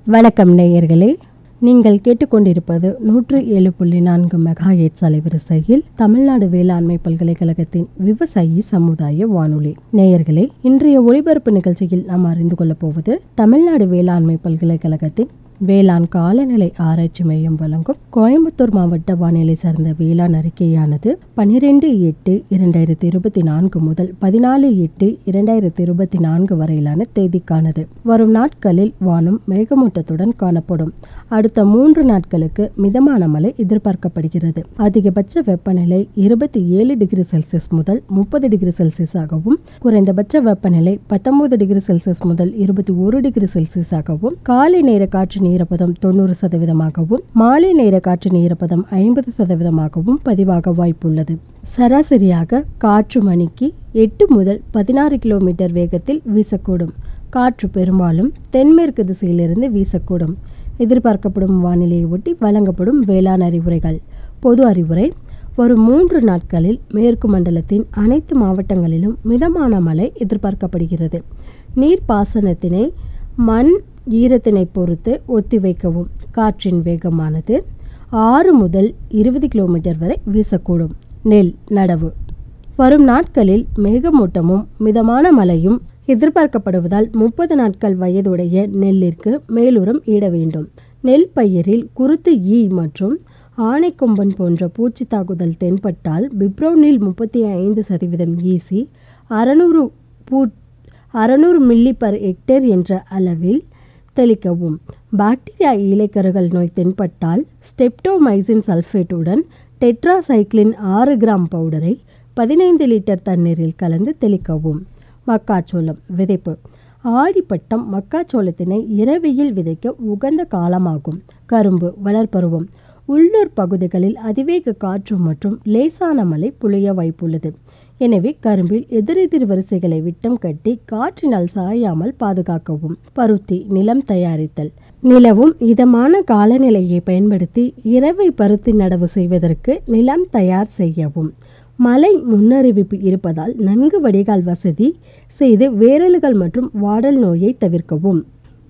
வணக்கம் நேயர்களே நீங்கள் கேட்டுக்கொண்டிருப்பது நூற்று ஏழு புள்ளி நான்கு மெகா எட்ஸ் அலைவரிசையில் தமிழ்நாடு வேளாண்மை பல்கலைக்கழகத்தின் விவசாயி சமுதாய வானொலி நேயர்களே இன்றைய ஒளிபரப்பு நிகழ்ச்சியில் நாம் அறிந்து கொள்ளப் போவது தமிழ்நாடு வேளாண்மை பல்கலைக்கழகத்தின் வேளாண் காலநிலை ஆராய்ச்சி மையம் வழங்கும் கோயம்புத்தூர் மாவட்ட வானிலை சார்ந்த வேளாண் அறிக்கையானது பனிரெண்டு எட்டு இரண்டாயிரத்தி இருபத்தி நான்கு முதல் பதினாலு எட்டு இரண்டாயிரத்தி இருபத்தி நான்கு வரையிலான தேதிக்கானது வரும் நாட்களில் வானம் மேகமூட்டத்துடன் காணப்படும் அடுத்த மூன்று நாட்களுக்கு மிதமான மழை எதிர்பார்க்கப்படுகிறது அதிகபட்ச வெப்பநிலை இருபத்தி ஏழு டிகிரி செல்சியஸ் முதல் முப்பது டிகிரி செல்சியஸாகவும் குறைந்தபட்ச வெப்பநிலை பத்தொன்பது டிகிரி செல்சியஸ் முதல் இருபத்தி ஒரு டிகிரி செல்சியஸாகவும் காலை நேர காற்றின் ஈரப்பதம் தொண்ணூறு சதவீதமாகவும் மாலை நேர காற்றின் ஈரப்பதம் ஐம்பது சதவீதமாகவும் பதிவாக வாய்ப்புள்ளது சராசரியாக காற்று மணிக்கு எட்டு முதல் பதினாறு கிலோமீட்டர் வேகத்தில் வீசக்கூடும் காற்று பெரும்பாலும் தென்மேற்கு திசையிலிருந்து வீசக்கூடும் எதிர்பார்க்கப்படும் வானிலையை ஒட்டி வழங்கப்படும் வேளாண் அறிவுரைகள் பொது அறிவுரை வரும் மூன்று நாட்களில் மேற்கு மண்டலத்தின் அனைத்து மாவட்டங்களிலும் மிதமான மழை எதிர்பார்க்கப்படுகிறது நீர்ப்பாசனத்தினை மண் ஈரத்தினை பொறுத்து ஒத்திவைக்கவும் காற்றின் வேகமானது ஆறு முதல் இருபது கிலோமீட்டர் வரை வீசக்கூடும் நெல் நடவு வரும் நாட்களில் மேகமூட்டமும் மிதமான மழையும் எதிர்பார்க்கப்படுவதால் முப்பது நாட்கள் வயதுடைய நெல்லிற்கு மேலுரம் ஈட வேண்டும் நெல் பயிரில் குருத்து ஈ மற்றும் ஆனைக்கொம்பன் போன்ற பூச்சி தாக்குதல் தென்பட்டால் பிப்ரோனில் முப்பத்தி ஐந்து சதவீதம் ஈசி அறநூறு பூ அறநூறு மில்லி பர் ஹெக்டேர் என்ற அளவில் தெளிக்கவும் பாக்டீரியா இலைக்கருகள் நோய் தென்பட்டால் ஸ்டெப்டோமைசின் சல்ஃபேட்டுடன் டெட்ராசைக்ளின் ஆறு கிராம் பவுடரை பதினைந்து லிட்டர் தண்ணீரில் கலந்து தெளிக்கவும் மக்காச்சோளம் விதைப்பு ஆடிப்பட்டம் மக்காச்சோளத்தினை இரவியில் விதைக்க உகந்த காலமாகும் கரும்பு வளர்ப்பருவம் உள்ளூர் பகுதிகளில் அதிவேக காற்று மற்றும் லேசான மழை பொழிய வாய்ப்புள்ளது எனவே கரும்பில் எதிரெதிர் வரிசைகளை விட்டம் கட்டி காற்றினால் சாயாமல் பாதுகாக்கவும் பருத்தி நிலம் தயாரித்தல் நிலவும் இதமான காலநிலையை பயன்படுத்தி இரவை பருத்தி நடவு செய்வதற்கு நிலம் தயார் செய்யவும் மழை முன்னறிவிப்பு இருப்பதால் நன்கு வடிகால் வசதி செய்து வேரல்கள் மற்றும் வாடல் நோயை தவிர்க்கவும்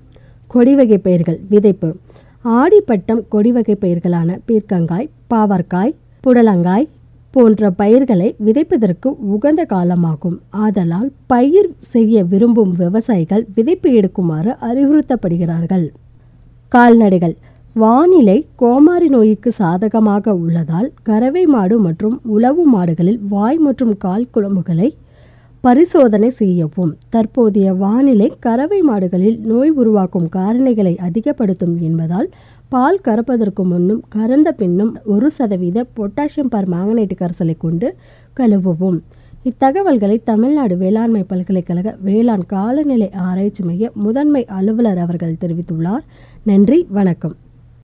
கொடிவகை பயிர்கள் விதைப்பு ஆடிப்பட்டம் கொடிவகை பயிர்களான பீர்க்கங்காய் பாவற்காய் புடலங்காய் போன்ற பயிர்களை விதைப்பதற்கு உகந்த காலமாகும் ஆதலால் பயிர் செய்ய விரும்பும் விவசாயிகள் விதைப்பு எடுக்குமாறு அறிவுறுத்தப்படுகிறார்கள் கால்நடைகள் வானிலை கோமாரி நோய்க்கு சாதகமாக உள்ளதால் கறவை மாடு மற்றும் உளவு மாடுகளில் வாய் மற்றும் கால் குழம்புகளை பரிசோதனை செய்யவும் தற்போதைய வானிலை கறவை மாடுகளில் நோய் உருவாக்கும் காரணிகளை அதிகப்படுத்தும் என்பதால் பால் கறப்பதற்கு முன்னும் கறந்த பின்னும் ஒரு சதவீத பொட்டாசியம் பர் மேங்கனேட்டு கரைசலை கொண்டு கழுவவும் இத்தகவல்களை தமிழ்நாடு வேளாண்மை பல்கலைக்கழக வேளாண் காலநிலை ஆராய்ச்சி மைய முதன்மை அலுவலர் அவர்கள் தெரிவித்துள்ளார் நன்றி வணக்கம்